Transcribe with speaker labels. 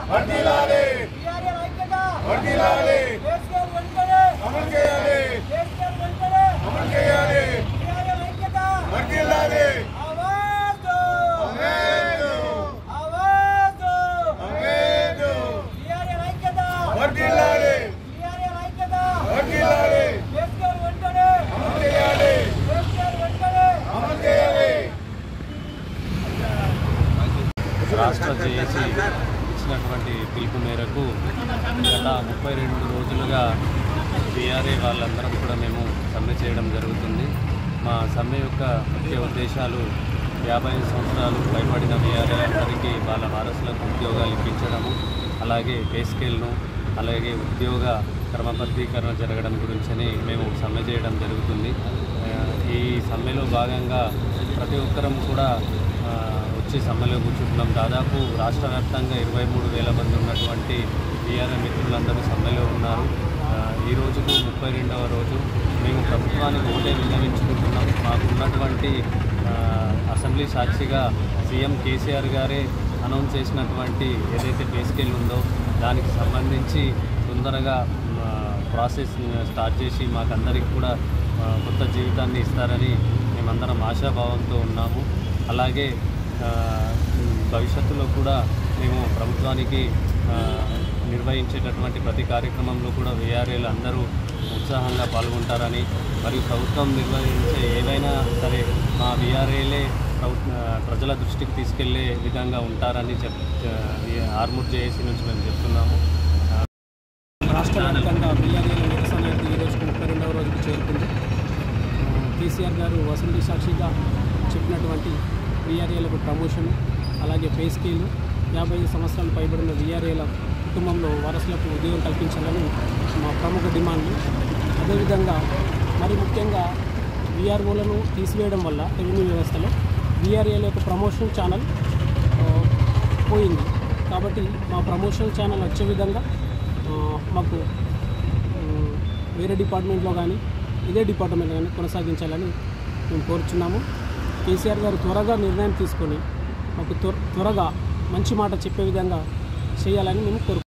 Speaker 1: వర్ధిల్లాలి
Speaker 2: వీఆర్ఏల ఐక్యత
Speaker 1: వర్ధిల్లాలి
Speaker 2: కేసీఆర్ వెంటనే
Speaker 1: అమలు చేయాలి
Speaker 2: కేసీఆర్ వెంటనే
Speaker 1: అమలు చేయాలి
Speaker 2: వీఆర్ఏల ఐక్యత
Speaker 1: వర్ధిల్లాలి
Speaker 2: ఆవాజ్
Speaker 1: అమేదు
Speaker 2: ఆవాజ్
Speaker 1: అమేదు
Speaker 2: వీఆర్ఏల ఐక్యత
Speaker 1: వర్ధిల్లాలి
Speaker 2: వీఆర్ఏల ఐక్యత
Speaker 1: వర్ధిల్లాలి
Speaker 2: కేసీఆర్ వెంటనే
Speaker 1: అమలు చేయాలి
Speaker 2: కేసీఆర్ వెంటనే
Speaker 1: అమలు చేయాలి
Speaker 3: రాష్ట్ర జేఏసీ ఇచ్చినటువంటి పిలుపు మేరకు గత ముప్పై రెండు రోజులుగా బీఆర్ఏ వాళ్ళందరం కూడా మేము సమ్మె చేయడం జరుగుతుంది మా సమ్మె యొక్క ముఖ్య ఉద్దేశాలు యాభై ఐదు సంవత్సరాలు పైబడిన బీఆర్ఏ అందరికీ వాళ్ళ వారసులకు ఉద్యోగాలు ఇప్పించడము అలాగే పే స్కేల్ను అలాగే ఉద్యోగ క్రమబద్ధీకరణ జరగడం గురించని మేము సమ్మె చేయడం జరుగుతుంది ఆ, ఈ సమ్మెలో భాగంగా ప్రతి ఒక్కరం కూడా ఆ, వచ్చి సమ్మెలో కూర్చుంటున్నాం దాదాపు రాష్ట్ర వ్యాప్తంగా ఇరవై మూడు వేల మంది ఉన్నటువంటి బీఆర్ఏ మిత్రులందరూ సమ్మెలో ఉన్నారు ఆ, ఈ రోజుకు ముప్పై రెండవ రోజు మేము ప్రభుత్వానికి ఒకటే విన్నవించుకుంటున్నాం మాకు ఉన్నటువంటి ఆ, అసెంబ్లీ సాక్షిగా సీఎం కేసీఆర్ గారే అనౌన్స్ చేసినటువంటి ఏదైతే పే స్కేల్ ఉందో దానికి సంబంధించి తొందరగా ఆ, ప్రాసెస్ స్టార్ట్ చేసి మాకందరికి కూడా ఆ, కొత్త జీవితాన్ని ఇస్తారని మేమందరం ఆశాభావంతో ఉన్నాము అలాగే ఆ, భవిష్యత్తులో కూడా మేము ప్రభుత్వానికి ఆ, నిర్వహించేటటువంటి ప్రతి కార్యక్రమంలో కూడా వీఆర్ఏలు అందరూ ఉత్సాహంగా పాల్గొంటారని మరియు ప్రభుత్వం నిర్వహించే ఏవైనా సరే మా వీఆర్ఏలే ప్రభుత్వ ప్రజల దృష్టికి తీసుకెళ్లే విధంగా ఉంటారని చెప్ ఆర్మూర్ జేఏసీ నుంచి మేము చెప్తున్నాము
Speaker 4: రాష్ట్ర వ్యాప్తంగా బీఆర్ఏల నిరసన అయితే ఈ రోజుకు ముప్పై రెండవ రోజుకు చేరుకుంది ఆ, కేసీఆర్ గారు అసెంబ్లీ సాక్షిగా చెప్పినటువంటి బీఆర్ఏలకు ప్రమోషన్ అలాగే పే స్కేలు యాభై ఐదు సంవత్సరాలు పైబడిన బీఆర్ఏల కుటుంబంలో వారసులకు ఉద్యోగం కల్పించాలని మా ప్రముఖ డిమాండ్లు అదేవిధంగా మరి ముఖ్యంగా బీఆర్ఓలను తీసివేయడం వల్ల రెవెన్యూ వ్యవస్థలో బీఆర్ఏల యొక్క ప్రమోషన్ ఛానల్ ఆ, పోయింది కాబట్టి మా ప్రమోషన్ ఛానల్ వచ్చే విధంగా ఆ, మాకు ఆ, వేరే డిపార్ట్మెంట్లో కానీ ఇదే డిపార్ట్మెంట్ కానీ కొనసాగించాలని మేము కోరుచున్నాము కేసీఆర్ గారు త్వరగా నిర్ణయం తీసుకొని మాకు త్వర త్వరగా మంచి మాట చెప్పే విధంగా చేయాలని మేము కోరు